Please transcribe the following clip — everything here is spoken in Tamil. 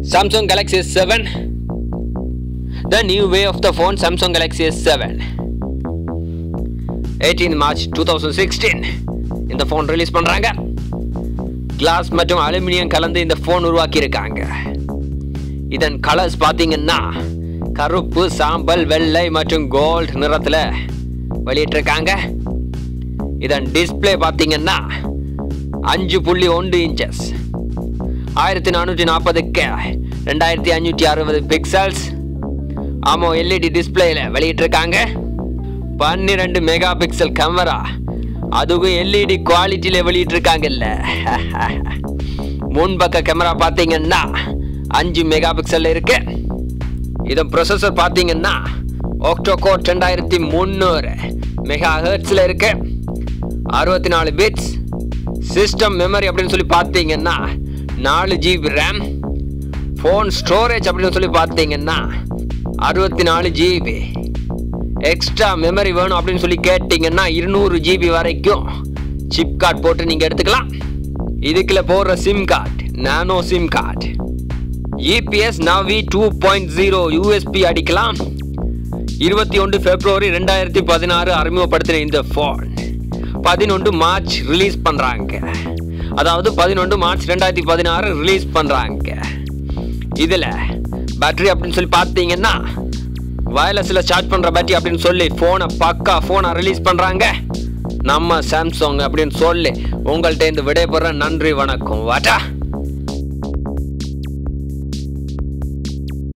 Samsung Galaxy S7 The new way of the phone Samsung Galaxy S7 18 March 2016 இந்த ஃபோன் ரிலீஸ் பண்றாங்க கிளாஸ் மற்றும் அலுமினியம் கலந்து இந்த ஃபோன் உருவாக்கி இருக்காங்க இதன் கலர்ஸ் பார்த்தீங்கன்னா கருப்பு சாம்பல் வெள்ளை மற்றும் கோல்ட் நிறத்தில் வெளியிட்டிருக்காங்க இதன் டிஸ்பிளே பார்த்தீங்கன்னா அஞ்சு புள்ளி ஒன்று இன்ச்சஸ் ஆயிரத்தி நானூற்றி நாற்பதுக்கு ரெண்டாயிரத்தி அஞ்சூற்றி அறுபது பிக்சல்ஸ் ஆமோ எல்இடி டிஸ்பிளேல வெளியிட்டிருக்காங்க பன்னிரெண்டு மெகா பிக்சல் கேமரா அதுவும் எல்இடி குவாலிட்டியில் வெளியிட்டிருக்காங்கல்ல முன்பக்க கேமரா பார்த்தீங்கன்னா அஞ்சு மெகா பிக்சல் இருக்கு இதன் ப்ரொசஸர் பார்த்தீங்கன்னா ஆக்டோகோட் ரெண்டாயிரத்தி முந்நூறு மெகா ஹெர்ட்ஸில் இருக்கு அறுபத்தி நாலு பிட்ஸ் சிஸ்டம் மெமரி அப்படின்னு சொல்லி பார்த்தீங்கன்னா நாலு ஜிபி ரேம் ஃபோன் ஸ்டோரேஜ் அப்படின்னு சொல்லி பார்த்தீங்கன்னா அறுபத்தி நாலு ஜிபி எக்ஸ்ட்ரா மெமரி வேணும் அப்படின்னு சொல்லி கேட்டிங்கன்னா இருநூறு ஜிபி வரைக்கும் சிப் கார்டு போட்டு நீங்கள் எடுத்துக்கலாம் இதுக்குள்ள போடுற SIM card nano SIM card இபிஎஸ் நவி டூ பாயிண்ட் ஜீரோ யூஎஸ்பி அடிக்கலாம் இருபத்தி ஒன்று பிப்ரவரி ரெண்டாயிரத்தி பதினாறு அறிமுகப்படுத்தின இந்த ஃபோன் பதினொன்று மார்ச் ரிலீஸ் பண்ணுறாங்க அதாவது பதினொன்று மார்ச் ரெண்டாயிரத்தி பதினாறு ரிலீஸ் பண்ணுறாங்க இதில் பேட்டரி அப்படின்னு சொல்லி பார்த்தீங்கன்னா வயர்லெஸில் சார்ஜ் பண்ணுற பேட்டரி அப்படின்னு சொல்லி ஃபோனை பக்கா ஃபோனை ரிலீஸ் பண்ணுறாங்க நம்ம சாம்சங் அப்படின்னு சொல்லி உங்கள்கிட்ட இந்த விடைபெற நன்றி வணக்கம் வாட்டா